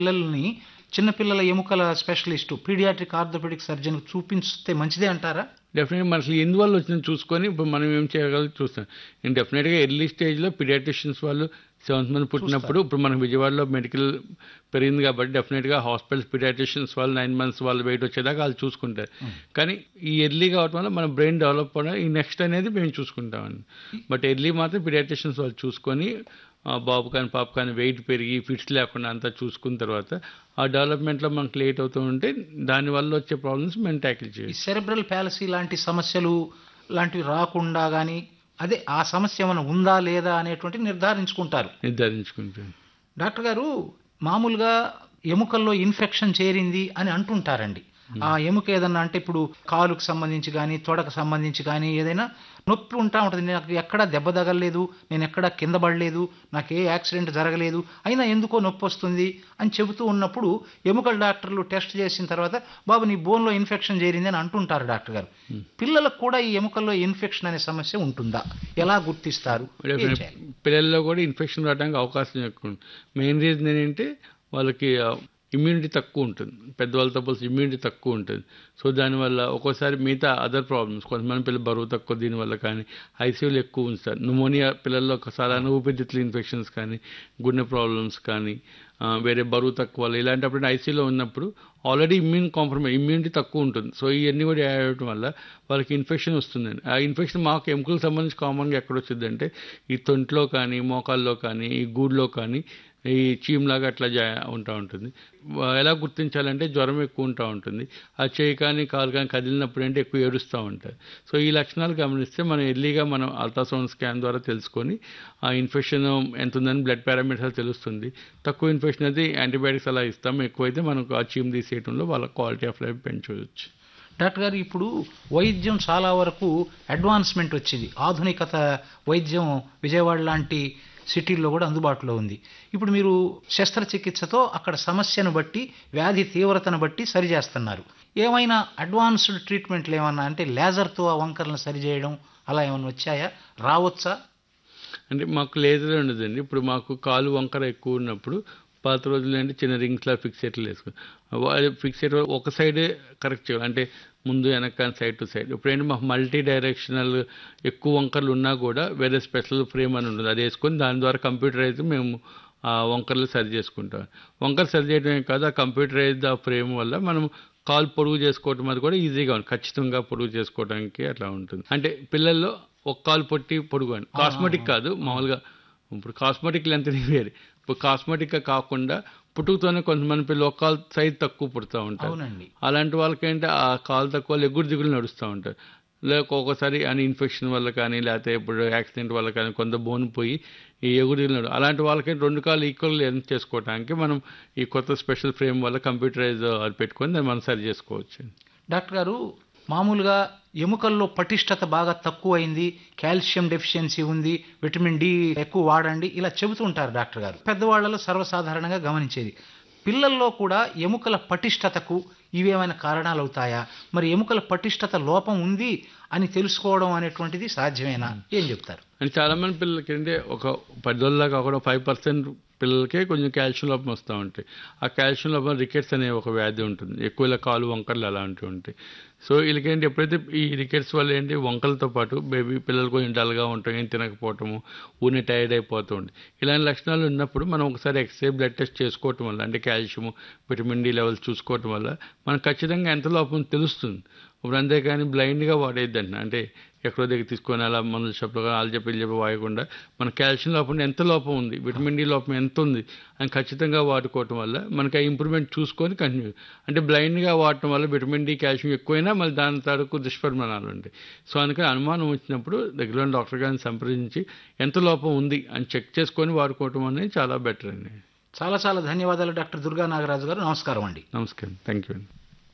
పిల్లల్ని చిన్నపిల్లల ఎముకల స్పెషలిస్టు పీడియాట్రిక్ ఆర్థోపెడిక్ సర్జన్ చూపిస్తే మంచిదే అంటారా డెఫినెట్గా మనకి ఎందువల్ల వచ్చింది చూసుకొని ఇప్పుడు మనం ఏం చేయగలం చూస్తాం నేను డెఫినెట్గా ఎర్లీ స్టేజ్లో పిడియాట్రిషియన్స్ వాళ్ళు సెవెంత్ మంత్ పుట్టినప్పుడు ఇప్పుడు మన విజయవాడలో మెడికల్ పెరిగింది కాబట్టి డెఫినెట్గా హాస్పిటల్స్ పిడియాట్రిషియన్స్ వాళ్ళు నైన్ మంత్స్ వాళ్ళు వెయిట్ వచ్చేదాకా వాళ్ళు చూసుకుంటారు కానీ ఈ ఎర్లీ కావడం వల్ల మన బ్రెయిన్ డెవలప్ అవ్వడం ఈ నెక్స్ట్ అనేది మేము చూసుకుంటామండి బట్ ఎర్లీ మాత్రం పిడియాట్రిషియన్స్ వాళ్ళు చూసుకొని ఆ, బాబు కానీ పాప కానీ వెయిట్ పెరిగి ఫిట్స్ లేకుండా అంతా చూసుకున్న తర్వాత ఆ డెవలప్మెంట్లో మనకు లేట్ అవుతూ ఉంటే దానివల్ల వచ్చే ప్రాబ్లమ్స్ మేము ట్యాకిల్ ఈ చేయాలి సెరెబ్రల్ ప్యాలసీ లాంటి సమస్యలు లాంటివి రాకుండా కానీ అదే ఆ సమస్య ఏమైనా ఉందా లేదా అనేటువంటి నిర్ధారించుకుంటారు నిర్ధారించుకుంటాం డాక్టర్ గారు మామూలుగా ఎముకల్లో ఇన్ఫెక్షన్ చేరింది అని అంటుంటారండి ఆ ఎముక ఏదన్నా అంటే ఇప్పుడు కాలుకు సంబంధించి కానీ తొడకు సంబంధించి కానీ ఏదైనా నొప్పి ఉంటా ఉంటుంది నాకు ఎక్కడా దెబ్బ తగలలేదు నేను ఎక్కడా కింద పడలేదు నాకు ఏ యాక్సిడెంట్ జరగలేదు అయినా ఎందుకో నొప్పి వస్తుంది అని చెబుతూ ఉన్నప్పుడు ఎముకల డాక్టర్లు టెస్ట్ చేసిన తర్వాత బాబు నీ బోన్లో ఇన్ఫెక్షన్ చేరింది అని అంటుంటారు డాక్టర్ గారు పిల్లలకు కూడా ఈ ఎముకల్లో ఇన్ఫెక్షన్ అనే సమస్య ఉంటుందా ఎలా గుర్తిస్తారు ఏం చేయాలి? పిల్లల్లో కూడా ఇన్ఫెక్షన్ రావడానికి అవకాశం ఎక్కువ ఉంది మెయిన్ రీజన్ ఏంటంటే వాళ్ళకి ఇమ్యూనిటీ తక్కువ ఉంటుంది పెద్దవాళ్ళతో పోల్సి ఇమ్యూనిటీ తక్కువ ఉంటుంది సో దానివల్ల ఒక్కోసారి మిగతా అదర్ ప్రాబ్లమ్స్ కొంతమంది పిల్లలు బరువు తక్కువ దీనివల్ల కానీ ఐసీయూలు ఎక్కువ ఉంచుతారు న్యూమోనియా పిల్లల్లో ఒకసారి ఊపిరితిత్తుల ఇన్ఫెక్షన్స్ కానీ గుండె ప్రాబ్లమ్స్ కానీ ఆ, వేరే బరువు తక్కువ వాళ్ళు ఇలాంటప్పుడు ఐసీయూలో ఉన్నప్పుడు ఆల్రెడీ ఇమ్యూన్ కాంప్రమైజ్ ఇమ్యూనిటీ తక్కువ ఉంటుంది సో ఇవన్నీ కూడా యాడ్ అవ్వడం వల్ల వాళ్ళకి ఇన్ఫెక్షన్ వస్తుందండి ఆ ఇన్ఫెక్షన్ మాకు ఎముకలకు సంబంధించి కామన్గా ఎక్కడ వచ్చిందంటే ఈ తొంట్లో కానీ మోకాల్లో కానీ ఈ గూడులో కానీ ఈ చీమ్లాగా అట్లా జా ఉంటా ఉంటుంది వా- ఎలా గుర్తించాలంటే జ్వరం ఎక్కువ ఉంటా ఉంటుంది ఆ చేయి కానీ కాలు కానీ కదిలినప్పుడు అంటే ఎక్కువ ఏడుస్తూ ఉంటారు సో ఈ లక్షణాలు గమనిస్తే మనం ఎర్లీగా మనం అల్ట్రాసౌండ్ స్కాన్ ద్వారా తెలుసుకొని ఆ ఇన్ఫెక్షన్ ఎంత ఉందని బ్లడ్ పారామీటర్స్ తెలుస్తుంది తక్కువ ఇన్ఫెక్షన్ అయితే యాంటీబయాటిక్స్ అలా ఇస్తాం ఎక్కువైతే మనకు ఆ చీమ్ తీసేయడంలో వాళ్ళ క్వాలిటీ ఆఫ్ లైఫ్ పెంచవచ్చు డాక్టర్ గారు ఇప్పుడు వైద్యం చాలా వరకు అడ్వాన్స్మెంట్ వచ్చింది ఆధునికత వైద్యం విజయవాడ లాంటి సిటీల్లో కూడా అందుబాటులో ఉంది ఇప్పుడు మీరు శస్త్రచికిత్సతో అక్కడ సమస్యను బట్టి వ్యాధి తీవ్రతను బట్టి సరిచేస్తున్నారు ఏమైనా అడ్వాన్స్డ్ ట్రీట్మెంట్లు ఏమన్నా అంటే లేజర్తో ఆ వంకరలను సరిచేయడం అలా ఏమైనా వచ్చాయా రావచ్చా అంటే మాకు లేజర్ ఉండదండి ఇప్పుడు మాకు కాలు వంకర ఎక్కువ ఉన్నప్పుడు పాత రోజులు అంటే చిన్న రింగ్స్లా ఫిక్సేట్లు వేసుకుని ఫిక్సేట్ ఒక సైడే కరెక్ట్ చేయాలి అంటే ముందు వెనక సైడ్ టు సైడ్ ఇప్పుడు ఏంటి మాకు మల్టీ డైరెక్షనల్ ఎక్కువ వంకర్లు ఉన్నా కూడా వేరే స్పెషల్ ఫ్రేమ్ అని ఉంటుంది అది వేసుకొని దాని ద్వారా కంప్యూటరైజ్ మేము ఆ వంకర్లు సరి చేసుకుంటాం వంకర సరి చేయడమే కాదు ఆ కంప్యూటరైజ్ ఆ ఫ్రేమ్ వల్ల మనం కాలు పొడుగు చేసుకోవటం అది కూడా ఈజీగా ఉంది ఖచ్చితంగా పొడుగు చేసుకోవడానికి అట్లా ఉంటుంది అంటే పిల్లల్లో ఒక కాలు పొట్టి పొడుగు అని కాస్మెటిక్ కాదు మామూలుగా ఇప్పుడు కాస్మెటిక్ లెంత్ వేరే ఇప్పుడు కాస్మెటిక్ కాకుండా పుట్టుకతోనే కొంతమంది పిల్లలు ఒక కాలు సైజ్ తక్కువ పుడతా ఉంటారు అవునండి అలాంటి వాళ్ళకి ఏంటంటే ఆ కాలు తక్కువ వాళ్ళు ఎగురు దిగులు నడుస్తూ ఉంటారు లేక ఒక్కొక్కసారి అని ఇన్ఫెక్షన్ వల్ల కానీ లేకపోతే ఇప్పుడు యాక్సిడెంట్ వల్ల కానీ కొంత బోన్ పోయి ఈ ఎగురు దిగులు నడు అలాంటి వాళ్ళకి రెండు కాళ్ళు ఈక్వల్ లెంత్ చేసుకోవడానికి మనం ఈ కొత్త స్పెషల్ ఫ్రేమ్ వల్ల కంప్యూటరైజ్ అది పెట్టుకొని దాన్ని మనం సరి చేసుకోవచ్చు డాక్టర్ గారు మామూలుగా ఎముకల్లో పటిష్టత బాగా తక్కువైంది కాల్షియం డెఫిషియన్సీ ఉంది విటమిన్ డి ఎక్కువ వాడండి ఇలా చెబుతూ ఉంటారు డాక్టర్ గారు పెద్దవాళ్లలో సర్వసాధారణంగా గమనించేది పిల్లల్లో కూడా ఎముకల పటిష్టతకు ఇవేమైనా కారణాలు అవుతాయా మరి ఎముకల పటిష్టత లోపం ఉంది అని తెలుసుకోవడం అనేటువంటిది సాధ్యమేనా ఏం చెప్తారు అండ్ చాలా మంది పిల్లలకి ఏంటంటే ఒక పదివేల కాకుండా ఫైవ్ పర్సెంట్ పిల్లలకే కొంచెం కాల్షియం లోపం వస్తూ ఉంటాయి ఆ కాల్షియం లోపం రికెట్స్ అనే ఒక వ్యాధి ఉంటుంది ఎక్కువ ఇలా కాలు వంకర్లు అలాంటివి ఉంటాయి సో వీళ్ళకేంటి ఎప్పుడైతే ఈ రికెట్స్ వల్ల ఏంటి వంకలతో పాటు బేబీ పిల్లలు కొంచెం డల్గా ఉంటాం ఏం తినకపోవటము ఊనే టైర్డ్ అయిపోతూ ఉంటుంది ఇలాంటి లక్షణాలు ఉన్నప్పుడు మనం ఒకసారి ఎక్స్రే బ్లడ్ టెస్ట్ చేసుకోవటం వల్ల అంటే కాల్షియం విటమిన్ డి లెవెల్స్ చూసుకోవటం వల్ల మనకు ఖచ్చితంగా ఎంత లోపం తెలుస్తుంది ఇప్పుడు అంతేకాని బ్లైండ్గా వాడేద్దండి అంటే ఎక్కడో దగ్గర తీసుకొని అలా మందుల షాప్లో కానీ వాళ్ళు చెప్పి వీళ్ళు చెప్పి వాడకుండా మన కాల్షియం లోపం ఎంత లోపం ఉంది విటమిన్ డి లోపం ఎంత ఉంది అని ఖచ్చితంగా వాడుకోవటం వల్ల మనకి ఆ ఇంప్రూవ్మెంట్ చూసుకొని కంటిన్యూ అంటే బ్లైండ్గా వాడటం వల్ల విటమిన్ డి కాల్షియం ఎక్కువైనా మళ్ళీ దాని తరకు దుష్పరిమాణాలు ఉంటాయి సో అందుకని అనుమానం వచ్చినప్పుడు దగ్గర డాక్టర్ గారిని సంప్రదించి ఎంత లోపం ఉంది అని చెక్ చేసుకొని వాడుకోవటం అనేది చాలా బెటర్ అండి చాలా చాలా ధన్యవాదాలు డాక్టర్ దుర్గా నాగరాజు గారు నమస్కారం అండి నమస్కారం థ్యాంక్ యూ అండి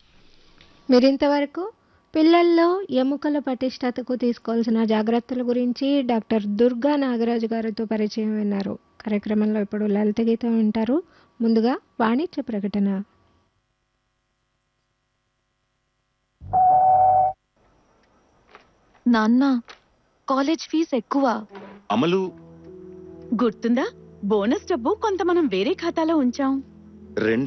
మీరింతవరకు పిల్లల్లో ఎముకల పటిష్టతకు తీసుకోవాల్సిన జాగ్రత్తల గురించి డాక్టర్ దుర్గా నాగరాజు గారితో పరిచయం విన్నారు కార్యక్రమంలో ఇప్పుడు లలిత గీతం వింటారు ముందుగా వాణిజ్య ప్రకటన నాన్న కాలేజ్ ఫీజు ఎక్కువ అమలు గుర్తుందా బోనస్ డబ్బు కొంత మనం వేరే ఖాతాలో ఉంచాం రెండు